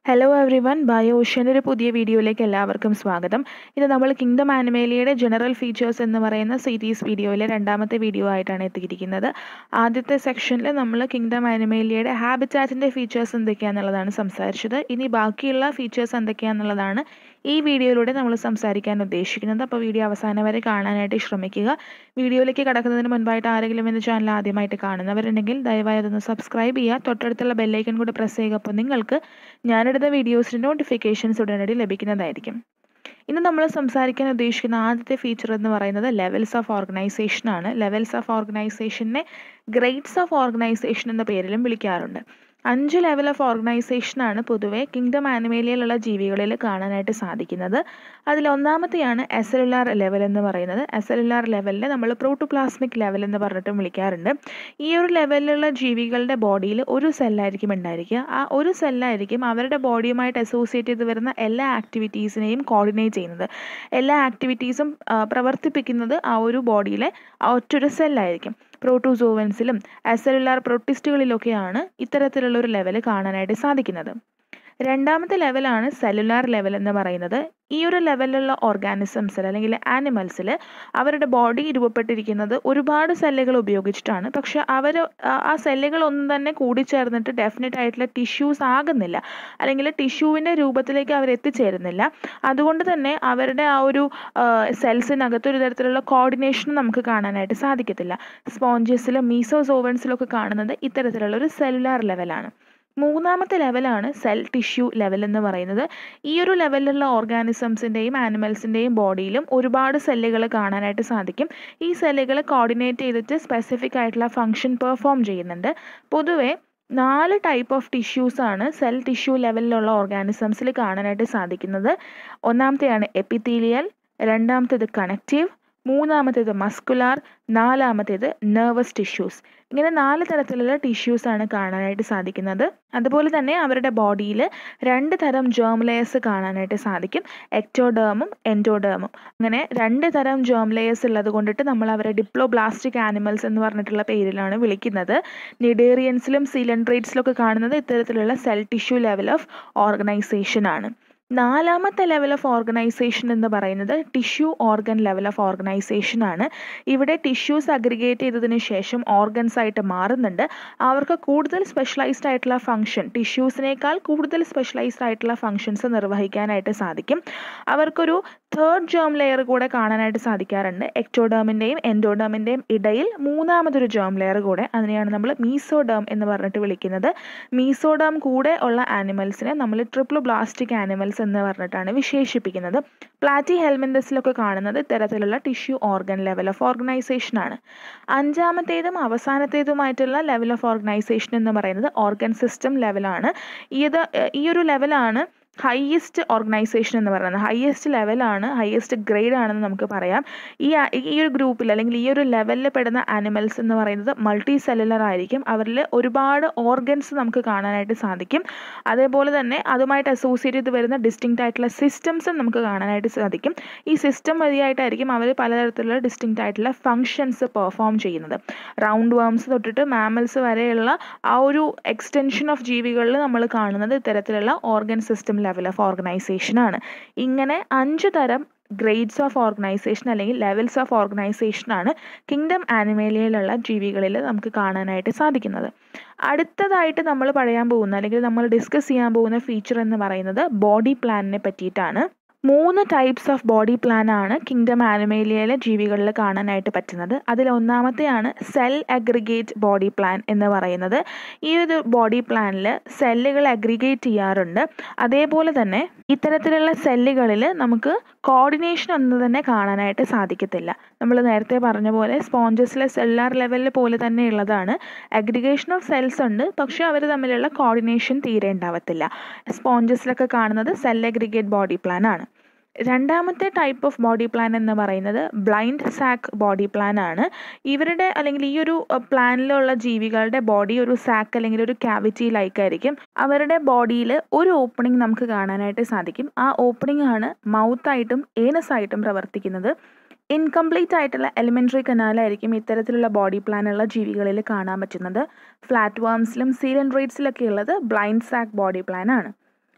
hello everyone bio ഓഷ്യൻ്റെ ഒരു പുതിയ വീഡിയോയിലേക്ക് എല്ലാവർക്കും സ്വാഗതം ഇത് നമ്മൾ കിങ്ഡം ആനിമേലിയയുടെ ജനറൽ ഫീച്ചേഴ്സ് എന്ന് പറയുന്ന സീരീസ് വീഡിയോയിലെ രണ്ടാമത്തെ വീഡിയോ ആയിട്ടാണ് എത്തിയിരിക്കുന്നത് ആദ്യത്തെ സെക്ഷനിൽ നമ്മൾ കിങ്ഡം ആനിമേലിയയുടെ ഹാബിറ്റാറ്റിൻ്റെ ഫീച്ചേഴ്സ് എന്തൊക്കെയാണെന്നുള്ളതാണ് സംസാരിച്ചത് ഇനി ബാക്കിയുള്ള ഫീച്ചേഴ്സ് എന്തൊക്കെയാണെന്നുള്ളതാണ് ഈ വീഡിയോയിലൂടെ നമ്മൾ സംസാരിക്കാൻ ഉദ്ദേശിക്കുന്നത് അപ്പോൾ വീഡിയോ അവസാനം വരെ കാണാനായിട്ട് ശ്രമിക്കുക വീഡിയോയിലേക്ക് കടക്കുന്നതിന് മുൻപായിട്ട് ആരെങ്കിലും എൻ്റെ ചാനൽ ആദ്യമായിട്ട് കാണുന്നവരുണ്ടെങ്കിൽ ദയവായി അതൊന്ന് സബ്സ്ക്രൈബ് ചെയ്യുക തൊട്ടടുത്തുള്ള ബെല്ലൈക്കൺ കൂടി പ്രസ് ചെയ്യുക അപ്പോൾ നിങ്ങൾക്ക് ഞാനെടുത്ത വീഡിയോസിൻ്റെ നോട്ടിഫിക്കേഷൻസ് ഉടനടി ലഭിക്കുന്നതായിരിക്കും ഇന്ന് നമ്മൾ സംസാരിക്കാൻ ഉദ്ദേശിക്കുന്ന ആദ്യത്തെ ഫീച്ചർ എന്ന് പറയുന്നത് ലെവൽസ് ഓഫ് ഓർഗനൈസേഷൻ ആണ് ലെവൽസ് ഓഫ് ഓർഗനൈസേഷനെ ഗ്രേഡ്സ് ഓഫ് ഓർഗനൈസേഷൻ എന്ന പേരിലും വിളിക്കാറുണ്ട് അഞ്ച് ലെവൽ ഓഫ് ഓർഗനൈസേഷനാണ് പൊതുവേ കിങ്ഡം ആനിമേലിയയിലുള്ള ജീവികളിൽ കാണാനായിട്ട് സാധിക്കുന്നത് അതിൽ ഒന്നാമത്തെയാണ് എസലുലാർ ലെവൽ എന്ന് പറയുന്നത് എസലുലാർ ലെവലിനെ നമ്മൾ പ്രോട്ടോപ്ലാസ്മിക് ലെവൽ എന്ന് പറഞ്ഞിട്ടും വിളിക്കാറുണ്ട് ഈ ഒരു ലെവലിലുള്ള ജീവികളുടെ ബോഡിയിൽ ഒരു സെല്ലായിരിക്കും ഉണ്ടായിരിക്കുക ആ ഒരു സെല്ലായിരിക്കും അവരുടെ ബോഡിയുമായിട്ട് അസോസിയേറ്റ് ചെയ്ത് വരുന്ന എല്ലാ ആക്ടിവിറ്റീസിനെയും കോർഡിനേറ്റ് ചെയ്യുന്നത് എല്ലാ ആക്ടിവിറ്റീസും പ്രവർത്തിപ്പിക്കുന്നത് ആ ഒരു ബോഡിയിലെ ആ ഒറ്റൊരു സെല്ലായിരിക്കും പ്രോട്ടോസോവൻസിലും അസെലുലാർ പ്രൊട്ടിസ്റ്റുകളിലൊക്കെയാണ് ഇത്തരത്തിലുള്ള ഒരു ലെവൽ കാണാനായിട്ട് സാധിക്കുന്നത് രണ്ടാമത്തെ ലെവലാണ് സെല്ലുലാർ ലെവൽ എന്ന് പറയുന്നത് ഈ ഒരു ലെവലിലുള്ള ഓർഗാനിസംസിൽ അല്ലെങ്കിൽ ആനിമൽസിൽ അവരുടെ ബോഡി രൂപപ്പെട്ടിരിക്കുന്നത് ഒരുപാട് സെല്ലുകൾ ഉപയോഗിച്ചിട്ടാണ് പക്ഷെ അവർ ആ സെല്ലുകളൊന്നും തന്നെ കൂടിച്ചേർന്നിട്ട് ഡെഫിനറ്റ് ആയിട്ടുള്ള ടിഷ്യൂസ് ആകുന്നില്ല അല്ലെങ്കിൽ ടിഷ്യൂവിൻ്റെ രൂപത്തിലേക്ക് അവർ എത്തിച്ചേരുന്നില്ല അതുകൊണ്ട് തന്നെ അവരുടെ ആ ഒരു സെൽസിനകത്ത് ഒരു തരത്തിലുള്ള കോർഡിനേഷൻ നമുക്ക് കാണാനായിട്ട് സാധിക്കത്തില്ല സ്പോഞ്ചസിലും മീസോസോവൻസിലും ഒക്കെ കാണുന്നത് ഇത്തരത്തിലുള്ള ഒരു സെല്ലുലാർ ലെവലാണ് മൂന്നാമത്തെ ലെവലാണ് സെൽ ടിഷ്യൂ ലെവൽ എന്ന് പറയുന്നത് ഈ ഒരു ലെവലിലുള്ള ഓർഗാനിസംസിൻ്റെയും ആനിമൽസിൻ്റെയും ബോഡിയിലും ഒരുപാട് സെല്ലുകൾ കാണാനായിട്ട് സാധിക്കും ഈ സെല്ലുകൾ കോർഡിനേറ്റ് ചെയ്തിട്ട് സ്പെസിഫിക് ആയിട്ടുള്ള ഫങ്ഷൻ പെർഫോം ചെയ്യുന്നുണ്ട് പൊതുവേ നാല് ടൈപ്പ് ഓഫ് ടിഷ്യൂസ് ആണ് സെൽ ടിഷ്യൂ ലെവലിലുള്ള ഓർഗാനിസംസിൽ കാണാനായിട്ട് സാധിക്കുന്നത് ഒന്നാമത്തെയാണ് എപ്പിത്തീലിയൽ രണ്ടാമത്തേത് കണക്റ്റീവ് മൂന്നാമത്തേത് മസ്കുലാർ നാലാമത്തേത് നെർവസ് ടിഷ്യൂസ് ഇങ്ങനെ നാല് തരത്തിലുള്ള ടിഷ്യൂസ് ആണ് കാണാനായിട്ട് സാധിക്കുന്നത് അതുപോലെ തന്നെ അവരുടെ ബോഡിയിൽ രണ്ട് തരം ജേം ലെയേഴ്സ് കാണാനായിട്ട് സാധിക്കും എക്ടോഡേമും എൻഡോഡേമും അങ്ങനെ രണ്ട് തരം ജേം ലെയേഴ്സ് ഉള്ളത് കൊണ്ടിട്ട് നമ്മൾ അവരെ ഡിപ്ലോബ്ലാസ്റ്റിക് ആനിമൽസ് എന്ന് പറഞ്ഞിട്ടുള്ള പേരിലാണ് വിളിക്കുന്നത് നിഡേറിയൻസിലും സിലൻഡ്രേറ്റ്സിലും ഒക്കെ കാണുന്നത് ഇത്തരത്തിലുള്ള cell tissue level of organisation ആണ് നാലാമത്തെ ലെവൽ ഓഫ് ഓർഗനൈസേഷൻ എന്ന് പറയുന്നത് tissue organ level of organisation ആണ് ഇവിടെ ടിഷ്യൂസ് അഗ്രിഗേറ്റ് ചെയ്തതിന് ശേഷം ഓർഗൻസ് ആയിട്ട് മാറുന്നുണ്ട് അവർക്ക് കൂടുതൽ സ്പെഷ്യലൈസ്ഡ് ആയിട്ടുള്ള ഫംഗ്ഷൻ ടിഷ്യൂസിനേക്കാൾ കൂടുതൽ സ്പെഷ്യലൈസ്ഡ് ആയിട്ടുള്ള ഫങ്ഷൻസ് നിർവഹിക്കാനായിട്ട് സാധിക്കും അവർക്കൊരു തേർഡ് ജേം ലെയർ കൂടെ കാണാനായിട്ട് സാധിക്കാറുണ്ട് എക്ടോഡേമിൻ്റെയും എൻഡോഡേമിൻ്റെയും ഇടയിൽ മൂന്നാമതൊരു ജേം ലെയർ കൂടെ അതിനെയാണ് നമ്മൾ മീസോഡേം എന്ന് പറഞ്ഞിട്ട് വിളിക്കുന്നത് മീസോഡേം കൂടെ ഉള്ള ആനിമൽസിനെ നമ്മൾ ട്രിപ്ലോബ്ലാസ്റ്റിക് ആനിമൽസ് എന്ന് പറഞ്ഞിട്ടാണ് വിശേഷിപ്പിക്കുന്നത് പ്ലാറ്റി ഹെൽമെന്തസിലൊക്കെ കാണുന്നത് ഇത്തരത്തിലുള്ള tissue organ level of organisation ആണ് അഞ്ചാമത്തേതും അവസാനത്തേതുമായിട്ടുള്ള ലെവൽ ഓഫ് ഓർഗനൈസേഷൻ എന്ന് പറയുന്നത് ഓർഗൻ സിസ്റ്റം ലെവലാണ് ഇത് ഈ ഒരു ലെവലാണ് ഹയസ്റ്റ് ഓർഗനൈസേഷൻ എന്ന് പറയുന്നത് ഹയസ്റ്റ് ലെവലാണ് ഹയസ്റ്റ് ഗ്രേഡ് ആണെന്ന് നമുക്ക് പറയാം ഈ ഈ ഒരു ഗ്രൂപ്പിൽ അല്ലെങ്കിൽ ഈ ഒരു ലെവലിൽ പെടുന്ന ആനിമൽസ് എന്ന് പറയുന്നത് മൾട്ടി സെല്ലുലർ ആയിരിക്കും അവരിൽ ഒരുപാട് ഓർഗൻസ് നമുക്ക് കാണാനായിട്ട് സാധിക്കും അതേപോലെ തന്നെ അതുമായിട്ട് അസോസിയേറ്റ് ചെയ്ത് വരുന്ന ഡിസ്റ്റിങ്റ്റ് ആയിട്ടുള്ള സിസ്റ്റംസും നമുക്ക് കാണാനായിട്ട് സാധിക്കും ഈ സിസ്റ്റം വഴിയായിട്ടായിരിക്കും അവർ പലതരത്തിലുള്ള ഡിസ്റ്റിങ്റ്റ് ആയിട്ടുള്ള ഫങ്ഷൻസ് പെർഫോം ചെയ്യുന്നത് റൗണ്ട് വേംസ് തൊട്ടിട്ട് മാമൽസ് വരെയുള്ള ആ ഒരു എക്സ്റ്റൻഷൻ ഓഫ് ജീവികളിൽ നമ്മൾ കാണുന്നത് ഇത്തരത്തിലുള്ള organ system level of organisation ആണ് ഇങ്ങനെ അഞ്ച് തരം ഗ്രേഡ്സ് ഓഫ് ഓർഗനൈസേഷൻ അല്ലെങ്കിൽ ലെവൽസ് ഓഫ് ഓർഗനൈസേഷൻ ആണ് കിങ്ഡം ആനിമേലിയയിലുള്ള ജീവികളിൽ നമുക്ക് കാണാനായിട്ട് സാധിക്കുന്നത് അടുത്തതായിട്ട് നമ്മൾ പറയാൻ പോകുന്ന അല്ലെങ്കിൽ നമ്മൾ ഡിസ്കസ് ചെയ്യാൻ പോകുന്ന ഫീച്ചർ എന്ന് പറയുന്നത് ബോഡി പ്ലാനിനെ പറ്റിയിട്ടാണ് മൂന്ന് ടൈപ്സ് ഓഫ് ബോഡി പ്ലാൻ ആണ് കിങ്ഡം ആനിമേലിയയിലെ ജീവികളിൽ കാണാനായിട്ട് പറ്റുന്നത് അതിൽ ഒന്നാമത്തെയാണ് സെൽ അഗ്രിഗേറ്റ് ബോഡി പ്ലാൻ എന്ന് പറയുന്നത് ഈ ഒരു ബോഡി പ്ലാനിൽ സെല്ലുകൾ അഗ്രിഗേറ്റ് ചെയ്യാറുണ്ട് അതേപോലെ തന്നെ ഇത്തരത്തിലുള്ള സെല്ലുകളിൽ നമുക്ക് കോർഡിനേഷൻ ഒന്നും തന്നെ കാണാനായിട്ട് സാധിക്കത്തില്ല നമ്മൾ നേരത്തെ പറഞ്ഞ പോലെ സ്പോഞ്ചസിലെ സെല്ലാർ ലെവലിൽ പോലെ തന്നെ ഉള്ളതാണ് അഗ്രിഗേഷൻ ഓഫ് സെൽസ് ഉണ്ട് പക്ഷേ അവർ തമ്മിലുള്ള കോർഡിനേഷൻ തീരെ ഉണ്ടാവത്തില്ല സ്പോഞ്ചസിലൊക്കെ കാണുന്നത് സെൽ അഗ്രിഗേറ്റ് ബോഡി പ്ലാൻ ആണ് രണ്ടാമത്തെ ടൈപ്പ് ഓഫ് ബോഡി പ്ലാൻ എന്ന് പറയുന്നത് ബ്ലൈൻഡ് സാക്ക് ബോഡി പ്ലാൻ ആണ് ഇവരുടെ അല്ലെങ്കിൽ ഈ ഒരു പ്ലാനിലുള്ള ജീവികളുടെ ബോഡി ഒരു സാക്ക് അല്ലെങ്കിൽ ഒരു ക്യാവിറ്റി ലൈക്കായിരിക്കും അവരുടെ ബോഡിയിൽ ഒരു ഓപ്പണിംഗ് നമുക്ക് കാണാനായിട്ട് സാധിക്കും ആ ഓപ്പണിംഗ് ആണ് മൗത്തായിട്ടും ഏനസായിട്ടും പ്രവർത്തിക്കുന്നത് ഇൻകംപ്ലീറ്റ് ആയിട്ടുള്ള എലിമെൻ്ററി കനാലായിരിക്കും ഇത്തരത്തിലുള്ള ബോഡി പ്ലാനുള്ള ജീവികളിൽ കാണാൻ പറ്റുന്നത് ഫ്ലാറ്റ് വേംസിലും സീലൻഡ്രേറ്റ്സിലൊക്കെ ഉള്ളത് ബ്ലൈൻഡ് സാക്ക് ബോഡി പ്ലാൻ ആണ്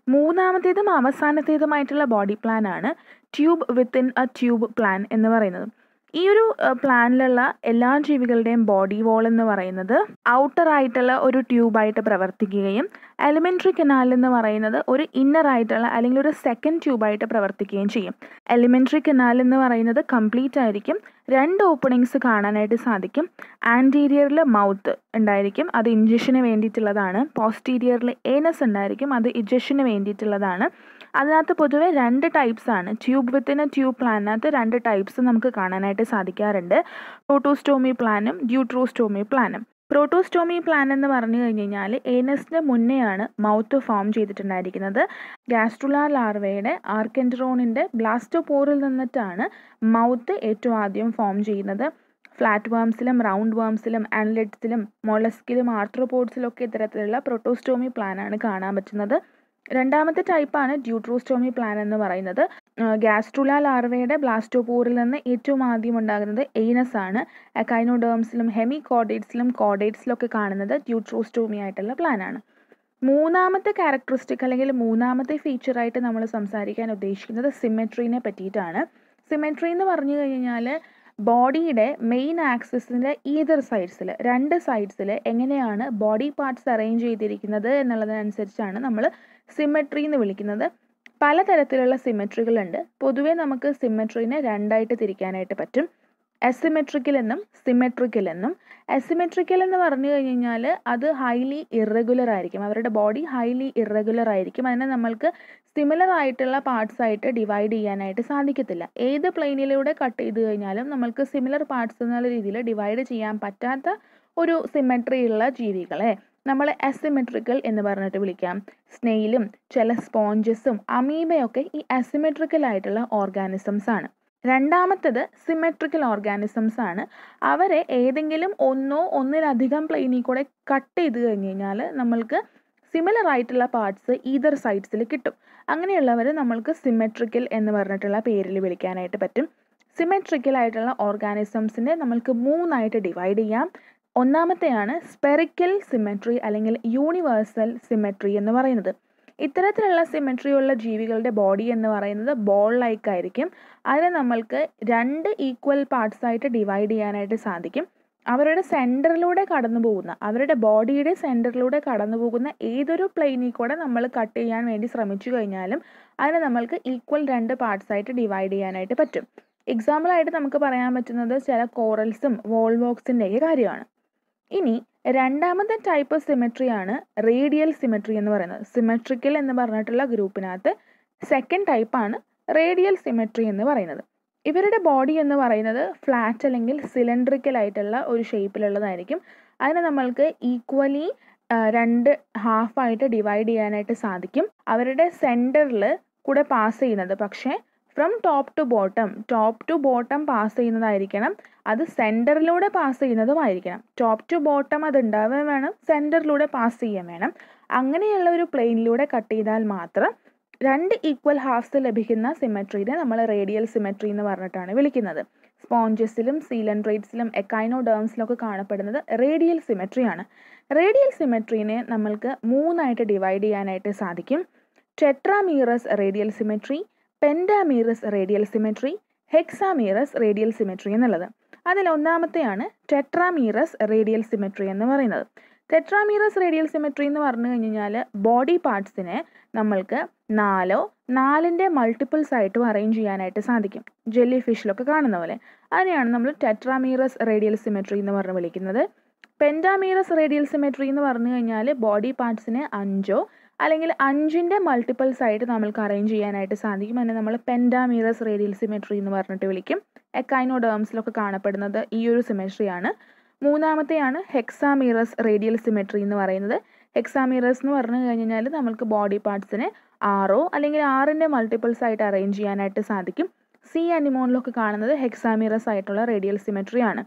മൂന്നാമത്തേതും അവസാനത്തേതുമായിട്ടുള്ള ബോഡി പ്ലാൻ ആണ് tube within a tube plan എന്ന് പറയുന്നത് ഈ ഒരു പ്ലാനിലുള്ള എല്ലാ ജീവികളുടെയും ബോഡി വോൾ എന്ന് പറയുന്നത് ഔട്ടർ ആയിട്ടുള്ള ഒരു ട്യൂബായിട്ട് പ്രവർത്തിക്കുകയും എലിമെൻ്ററി കനാൽ എന്ന് പറയുന്നത് ഒരു ഇന്നർ ആയിട്ടുള്ള അല്ലെങ്കിൽ ഒരു സെക്കൻഡ് ട്യൂബായിട്ട് പ്രവർത്തിക്കുകയും ചെയ്യും എലിമെൻ്ററി കനാൽ എന്ന് പറയുന്നത് കംപ്ലീറ്റ് ആയിരിക്കും രണ്ട് ഓപ്പണിങ്സ് കാണാനായിട്ട് സാധിക്കും ആൻറ്റീരിയറിൽ മൗത്ത് ഉണ്ടായിരിക്കും അത് ഇഞ്ചക്ഷന് വേണ്ടിയിട്ടുള്ളതാണ് പോസ്റ്റീരിയറിൽ ഏനസ് ഉണ്ടായിരിക്കും അത് ഇഞ്ചക്ഷന് വേണ്ടിയിട്ടുള്ളതാണ് അതിനകത്ത് പൊതുവെ രണ്ട് ടൈപ്സ് ആണ് ട്യൂബ് വിത്തിൻ ട്യൂബ് പ്ലാനിനകത്ത് രണ്ട് ടൈപ്സ് നമുക്ക് കാണാനായിട്ട് സാധിക്കാറുണ്ട് പ്രോട്ടോസ്റ്റോമി പ്ലാനും ഡ്യൂട്രോസ്റ്റോമി പ്ലാനും പ്രോട്ടോസ്റ്റോമി പ്ലാൻ എന്ന് പറഞ്ഞു കഴിഞ്ഞ് കഴിഞ്ഞാൽ ഏനസിന് മുന്നെയാണ് മൗത്ത് ഫോം ചെയ്തിട്ടുണ്ടായിരിക്കുന്നത് ഗാസ്ട്രുലാർ ലാർവയുടെ ആർക്കെൻഡ്രോണിൻ്റെ ബ്ലാസ്റ്റോപോറിൽ നിന്നിട്ടാണ് മൗത്ത് ഏറ്റവും ആദ്യം ഫോം ചെയ്യുന്നത് ഫ്ലാറ്റ് വേംസിലും റൗണ്ട് വേംസിലും ആനലിറ്റ്സിലും മൊളസ്കിലും ആർട്രോപോഡ്സിലും ഒക്കെ ഇത്തരത്തിലുള്ള പ്രോട്ടോസ്റ്റോമി പ്ലാനാണ് കാണാൻ പറ്റുന്നത് രണ്ടാമത്തെ ടൈപ്പാണ് ഡ്യൂട്രോസ്റ്റോമി പ്ലാൻ എന്ന് പറയുന്നത് ഗ്യാസ്ട്രുല ലാർവയുടെ ബ്ലാസ്റ്റോപോറിൽ നിന്ന് ഏറ്റവും ആദ്യം ഉണ്ടാകുന്നത് എയ്നസ് ആണ് എക്കൈനോഡേംസിലും ഹെമി കോഡേറ്റ്സിലും കോഡേറ്റ്സിലും ഒക്കെ കാണുന്നത് ഡ്യൂട്രോസ്റ്റോമി ആയിട്ടുള്ള പ്ലാനാണ് മൂന്നാമത്തെ ക്യാരക്ടറിസ്റ്റിക് അല്ലെങ്കിൽ മൂന്നാമത്തെ ഫീച്ചറായിട്ട് നമ്മൾ സംസാരിക്കാൻ ഉദ്ദേശിക്കുന്നത് സിമെട്രീനെ പറ്റിയിട്ടാണ് സിമെട്രി എന്ന് പറഞ്ഞു കഴിഞ്ഞാൽ ബോഡിയുടെ മെയിൻ ആക്സിസിൻ്റെ ഈതർ സൈഡ്സിൽ രണ്ട് സൈഡ്സിൽ എങ്ങനെയാണ് ബോഡി പാർട്സ് അറേഞ്ച് ചെയ്തിരിക്കുന്നത് എന്നുള്ളതിനനുസരിച്ചാണ് നമ്മൾ സിമെട്രി എന്ന് വിളിക്കുന്നത് പലതരത്തിലുള്ള സിമെട്രികളുണ്ട് പൊതുവേ നമുക്ക് സിമെട്രീനെ രണ്ടായിട്ട് തിരിക്കാനായിട്ട് പറ്റും അസിമെട്രിക്കൽ എന്നും സിമെട്രിക്കൽ എന്നും അസിമെട്രിക്കൽ എന്ന് പറഞ്ഞു കഴിഞ്ഞാൽ അത് ഹൈലി ഇറഗുലർ ആയിരിക്കും അവരുടെ ബോഡി ഹൈലി ഇറഗുലർ ആയിരിക്കും അതിനെ നമ്മൾക്ക് സിമിലർ ആയിട്ടുള്ള പാർട്സ് ആയിട്ട് ഡിവൈഡ് ചെയ്യാനായിട്ട് സാധിക്കത്തില്ല ഏത് പ്ലെയിനിലൂടെ കട്ട് ചെയ്ത് കഴിഞ്ഞാലും നമ്മൾക്ക് സിമിലർ പാർട്സ് എന്നുള്ള രീതിയിൽ ഡിവൈഡ് ചെയ്യാൻ പറ്റാത്ത ഒരു സിമെട്രി ഉള്ള ജീവികളെ നമ്മൾ അസിമെട്രിക്കൽ എന്ന് പറഞ്ഞിട്ട് വിളിക്കാം സ്നെയിലും ചില സ്പോഞ്ചസും അമീബയൊക്കെ ഈ അസിമെട്രിക്കൽ ആയിട്ടുള്ള ഓർഗാനിസംസ് ആണ് രണ്ടാമത്തത് സിമെട്രിക്കൽ ഓർഗാനിസംസ് ആണ് അവരെ ഏതെങ്കിലും ഒന്നോ ഒന്നിലധികം പ്ലെയിനിൽ കൂടെ കട്ട് ചെയ്ത് കഴിഞ്ഞ് കഴിഞ്ഞാൽ നമ്മൾക്ക് സിമിലർ ആയിട്ടുള്ള പാർട്സ് ഈതർ സൈഡ്സിൽ കിട്ടും അങ്ങനെയുള്ളവർ നമ്മൾക്ക് സിമെട്രിക്കൽ എന്ന് പറഞ്ഞിട്ടുള്ള പേരിൽ വിളിക്കാനായിട്ട് പറ്റും സിമെട്രിക്കൽ ആയിട്ടുള്ള ഓർഗാനിസംസിനെ നമ്മൾക്ക് മൂന്നായിട്ട് ഡിവൈഡ് ചെയ്യാം ഒന്നാമത്തെയാണ് സ്പെറിക്കൽ സിമെട്രി അല്ലെങ്കിൽ യൂണിവേഴ്സൽ സിമെട്രി എന്ന് പറയുന്നത് ഇത്തരത്തിലുള്ള സിമെട്രി ഉള്ള ജീവികളുടെ ബോഡി എന്ന് പറയുന്നത് ബോൾ ലൈക്ക് ആയിരിക്കും അതിനെ നമ്മൾക്ക് രണ്ട് ഈക്വൽ പാർട്സ് ആയിട്ട് ഡിവൈഡ് ചെയ്യാനായിട്ട് സാധിക്കും അവരുടെ സെൻറ്ററിലൂടെ കടന്നു പോകുന്ന അവരുടെ ബോഡിയുടെ സെൻറ്ററിലൂടെ കടന്നു പോകുന്ന ഏതൊരു പ്ലെയിനിൽ കൂടെ നമ്മൾ കട്ട് ചെയ്യാൻ വേണ്ടി ശ്രമിച്ചു കഴിഞ്ഞാലും അതിനെ നമ്മൾക്ക് ഈക്വൽ രണ്ട് പാർട്സ് ആയിട്ട് ഡിവൈഡ് ചെയ്യാനായിട്ട് പറ്റും എക്സാമ്പിളായിട്ട് നമുക്ക് പറയാൻ പറ്റുന്നത് ചില കോറൽസും വോൾവോക്സിൻ്റെയൊക്കെ കാര്യമാണ് ഇനി രണ്ടാമത്തെ ടൈപ്പ് സിമെട്രിയാണ് റേഡിയൽ സിമെട്രി എന്ന് പറയുന്നത് സിമെട്രിക്കൽ എന്ന് പറഞ്ഞിട്ടുള്ള ഗ്രൂപ്പിനകത്ത് സെക്കൻഡ് ടൈപ്പാണ് റേഡിയൽ സിമെട്രി എന്ന് പറയുന്നത് ഇവരുടെ ബോഡി എന്ന് പറയുന്നത് ഫ്ലാറ്റ് അല്ലെങ്കിൽ സിലിണ്ടറിക്കൽ ആയിട്ടുള്ള ഒരു ഷേപ്പിലുള്ളതായിരിക്കും അതിനെ നമ്മൾക്ക് ഈക്വലി രണ്ട് ഹാഫായിട്ട് ഡിവൈഡ് ചെയ്യാനായിട്ട് സാധിക്കും അവരുടെ സെൻറ്ററിൽ കൂടെ പാസ് ചെയ്യുന്നത് പക്ഷേ from top to bottom top to bottom pass ചെയ്യുന്നതായിരിക്കണം അത് സെൻറ്ററിലൂടെ പാസ് ചെയ്യുന്നതുമായിരിക്കണം ടോപ്പ് ടു ബോട്ടം അത് ഉണ്ടാവുകയും വേണം സെൻറ്ററിലൂടെ പാസ് ചെയ്യാൻ വേണം അങ്ങനെയുള്ള ഒരു പ്ലെയിനിലൂടെ കട്ട് ചെയ്താൽ മാത്രം രണ്ട് ഈക്വൽ ഹാഫ്സ് ലഭിക്കുന്ന സിമെട്രീനെ നമ്മൾ റേഡിയൽ സിമെട്രി എന്ന് പറഞ്ഞിട്ടാണ് വിളിക്കുന്നത് സ്പോഞ്ചസിലും സീലൻഡ്രേറ്റ്സിലും എക്കൈനോഡേംസിലും ഒക്കെ കാണപ്പെടുന്നത് റേഡിയൽ സിമെട്രിയാണ് റേഡിയൽ സിമെട്രീനെ നമ്മൾക്ക് മൂന്നായിട്ട് ഡിവൈഡ് ചെയ്യാനായിട്ട് സാധിക്കും tetramerous radial symmetry pentamerous radial symmetry hexamerous radial symmetry എന്നുള്ളത് അതിൽ ഒന്നാമത്തെയാണ് ടെട്രാമീറസ് റേഡിയൽ സിമെട്രി എന്ന് പറയുന്നത് ടെട്രാമീറസ് റേഡിയൽ സിമെട്രി എന്ന് പറഞ്ഞു കഴിഞ്ഞാൽ ബോഡി പാർട്സിനെ നമ്മൾക്ക് നാലോ നാലിൻ്റെ മൾട്ടിപ്പിൾസ് ആയിട്ടും അറേഞ്ച് ചെയ്യാനായിട്ട് സാധിക്കും ജെല്ലി ഫിഷിലൊക്കെ കാണുന്ന പോലെ അതിനെയാണ് നമ്മൾ ടെട്രാമീറസ് റേഡിയൽ സിമെട്രി എന്ന് പറഞ്ഞ് വിളിക്കുന്നത് പെൻഡാമീറസ് റേഡിയൽ സിമെട്രി എന്ന് പറഞ്ഞു കഴിഞ്ഞാൽ ബോഡി പാർട്സിനെ അഞ്ചോ അല്ലെങ്കിൽ അഞ്ചിൻ്റെ മൾട്ടിപ്പിൾസ് ആയിട്ട് നമ്മൾക്ക് അറേഞ്ച് ചെയ്യാനായിട്ട് സാധിക്കും അതിനെ നമ്മൾ പെൻഡാമീറസ് റേഡിയൽ സിമെട്രി എന്ന് പറഞ്ഞിട്ട് വിളിക്കും എക്കൈനോഡേംസിലൊക്കെ കാണപ്പെടുന്നത് ഈ ഒരു സിമെട്രിയാണ് മൂന്നാമത്തെയാണ് ഹെക്സാമീറസ് റേഡിയൽ സിമെട്രി എന്ന് പറയുന്നത് ഹെക്സാമീറസ് എന്ന് പറഞ്ഞു കഴിഞ്ഞാൽ നമ്മൾക്ക് ബോഡി പാർട്സിനെ ആറോ അല്ലെങ്കിൽ ആറിൻ്റെ മൾട്ടിപ്പിൾസ് ആയിട്ട് അറേഞ്ച് ചെയ്യാനായിട്ട് സാധിക്കും സി അനിമോണിലൊക്കെ കാണുന്നത് ഹെക്സാമീറസ് ആയിട്ടുള്ള റേഡിയൽ സിമെട്രി ആണ്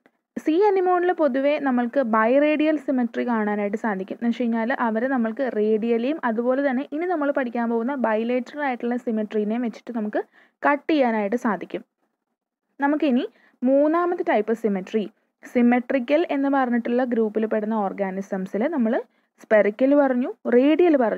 സി അനിമോണിൽ പൊതുവേ നമ്മൾക്ക് ബൈ റേഡിയൽ സിമെട്രി കാണാനായിട്ട് സാധിക്കും എന്ന് വെച്ച് കഴിഞ്ഞാൽ അവർ നമ്മൾക്ക് റേഡിയലിയും അതുപോലെ തന്നെ ഇനി നമ്മൾ പഠിക്കാൻ പോകുന്ന ബൈലേറ്ററൽ ആയിട്ടുള്ള സിമെട്രീനെയും വെച്ചിട്ട് നമുക്ക് കട്ട് ചെയ്യാനായിട്ട് സാധിക്കും നമുക്കിനി മൂന്നാമത്തെ ടൈപ്പ് സിമെട്രി സിമെട്രിക്കൽ എന്ന് പറഞ്ഞിട്ടുള്ള ഗ്രൂപ്പിൽ പെടുന്ന ഓർഗാനിസംസിൽ നമ്മൾ സ്പെറിക്കൽ പറഞ്ഞു റേഡിയൽ പറഞ്ഞു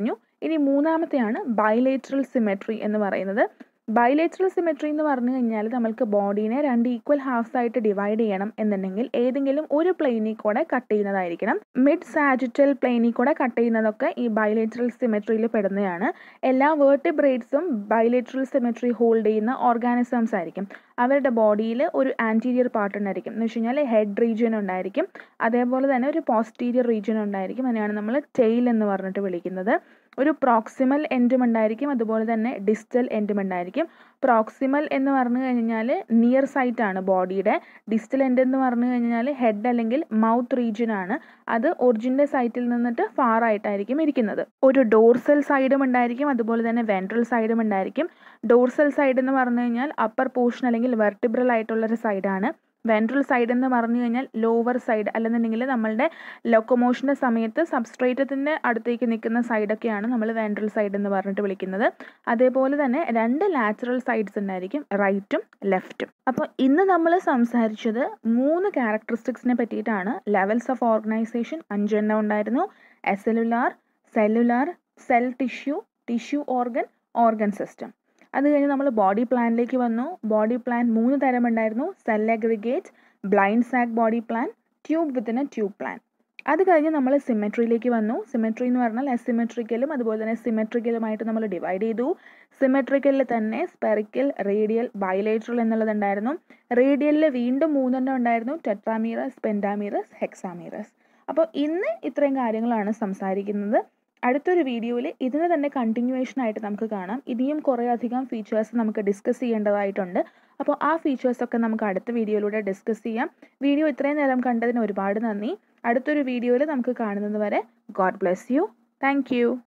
ഇനി മൂന്നാമത്തെയാണ് ബൈലേറ്ററൽ സിമെട്രി എന്ന് പറയുന്നത് ബൈലേറ്ററൽ സിമെട്രി എന്ന് പറഞ്ഞു കഴിഞ്ഞാൽ നമ്മൾക്ക് ബോഡീനെ രണ്ട് ഈക്വൽ ഹാഫ്സ് ആയിട്ട് ഡിവൈഡ് ചെയ്യണം എന്നുണ്ടെങ്കിൽ ഏതെങ്കിലും ഒരു പ്ലെയിനിൽ കൂടെ കട്ട് ചെയ്യുന്നതായിരിക്കണം മിഡ് സാജിറ്റൽ പ്ലെയിനിൽ കൂടെ കട്ട് ചെയ്യുന്നതൊക്കെ ഈ ബൈലേറ്ററൽ സിമെട്രിയിൽ പെടുന്നതാണ് എല്ലാ വേർട്ടിബ്രേറ്റ്സും ബൈലേറ്ററൽ സിമെട്രി ഹോൾഡ് ചെയ്യുന്ന ഓർഗാനിസംസ് ആയിരിക്കും അവരുടെ ബോഡിയിൽ ഒരു ആൻറ്റീരിയർ പാർട്ട് ഉണ്ടായിരിക്കും എന്ന് വെച്ച് കഴിഞ്ഞാൽ ഹെഡ് റീജിയൻ ഉണ്ടായിരിക്കും അതേപോലെ തന്നെ ഒരു പോസ്റ്റീരിയർ റീജിയൻ ഉണ്ടായിരിക്കും അതിനെയാണ് നമ്മൾ ടെയിൽ എന്ന് പറഞ്ഞിട്ട് വിളിക്കുന്നത് ഒരു പ്രോക്സിമൽ എൻഡും ഉണ്ടായിരിക്കും അതുപോലെ തന്നെ ഡിസ്റ്റൽ എൻഡും ഉണ്ടായിരിക്കും പ്രോക്സിമൽ എന്ന് പറഞ്ഞു കഴിഞ്ഞാൽ നിയർ സൈറ്റ് ആണ് ബോഡിയുടെ ഡിസ്റ്റൽ എൻഡ് എന്ന് പറഞ്ഞു കഴിഞ്ഞാൽ ഹെഡ് അല്ലെങ്കിൽ മൗത്ത് റീജിയൻ ആണ് അത് ഒറിജിൻ്റെ സൈറ്റിൽ നിന്നിട്ട് ഫാർ ആയിട്ടായിരിക്കും ഇരിക്കുന്നത് ഒരു ഡോർസൽ സൈഡും ഉണ്ടായിരിക്കും അതുപോലെ തന്നെ വെൻട്രൽ സൈഡും ഉണ്ടായിരിക്കും ഡോർസൽ സൈഡ് എന്ന് പറഞ്ഞു കഴിഞ്ഞാൽ അപ്പർ പോർഷൻ അല്ലെങ്കിൽ വെർട്ടിബ്രൽ ആയിട്ടുള്ളൊരു സൈഡാണ് വെൻട്രൽ സൈഡ് എന്ന് പറഞ്ഞു കഴിഞ്ഞാൽ ലോവർ സൈഡ് അല്ലെന്നുണ്ടെങ്കിൽ നമ്മളുടെ ലൊക്കോമോഷൻ്റെ സമയത്ത് സബ്സ്ട്രേറ്റത്തിൻ്റെ അടുത്തേക്ക് നിൽക്കുന്ന സൈഡൊക്കെയാണ് നമ്മൾ വെൻട്രൽ സൈഡ് എന്ന് പറഞ്ഞിട്ട് വിളിക്കുന്നത് അതേപോലെ തന്നെ രണ്ട് ലാറ്ററൽ സൈഡ്സ് ഉണ്ടായിരിക്കും റൈറ്റും ലെഫ്റ്റും അപ്പോൾ ഇന്ന് നമ്മൾ സംസാരിച്ചത് മൂന്ന് ക്യാരക്ടറിസ്റ്റിക്സിനെ പറ്റിയിട്ടാണ് ലെവൽസ് ഓഫ് ഓർഗനൈസേഷൻ അഞ്ചെണ്ണം ഉണ്ടായിരുന്നു acellular cellular cell tissue tissue organ organ system അത് കഴിഞ്ഞ് നമ്മൾ ബോഡി പ്ലാനിലേക്ക് വന്നു ബോഡി പ്ലാൻ മൂന്ന് തരം ഉണ്ടായിരുന്നു cell aggregate blind sac body plan tube within a tube plan അത് കഴിഞ്ഞ് നമ്മൾ സിമെട്രിയിലേക്ക് വന്നു സിമെട്രി എന്ന് പറഞ്ഞാൽ അസിമെട്രിക്കലും അതുപോലെ തന്നെ സിമെട്രിക്കലുമായിട്ട് നമ്മൾ ഡിവൈഡ് ചെയ്തു സിമെട്രിക്കലിൽ തന്നെ സ്പെറിക്കൽ റേഡിയൽ ബൈലേറ്ററൽ എന്നുള്ളതുണ്ടായിരുന്നു റേഡിയലിൽ വീണ്ടും മൂന്നെണ്ണം ഉണ്ടായിരുന്നു ടെട്രാമീറസ് പെൻഡാമീറസ് ഹെക്സാമീറസ് അപ്പോൾ ഇന്ന് ഇത്രയും കാര്യങ്ങളാണ് സംസാരിക്കുന്നത് അടുത്തൊരു വീഡിയോയിൽ ഇതിന് തന്നെ കണ്ടിന്യൂവേഷൻ ആയിട്ട് നമുക്ക് കാണാം ഇനിയും കുറേ അധികം ഫീച്ചേഴ്സ് നമുക്ക് ഡിസ്കസ് ചെയ്യേണ്ടതായിട്ടുണ്ട് അപ്പോൾ ആ ഫീച്ചേഴ്സൊക്കെ നമുക്ക് അടുത്ത വീഡിയോയിലൂടെ ഡിസ്കസ് ചെയ്യാം വീഡിയോ ഇത്രയും നേരം കണ്ടതിന് ഒരുപാട് നന്ദി അടുത്തൊരു വീഡിയോയിൽ നമുക്ക് കാണുന്നത് വരെ ഗോഡ് ബ്ലെസ് യു താങ്ക്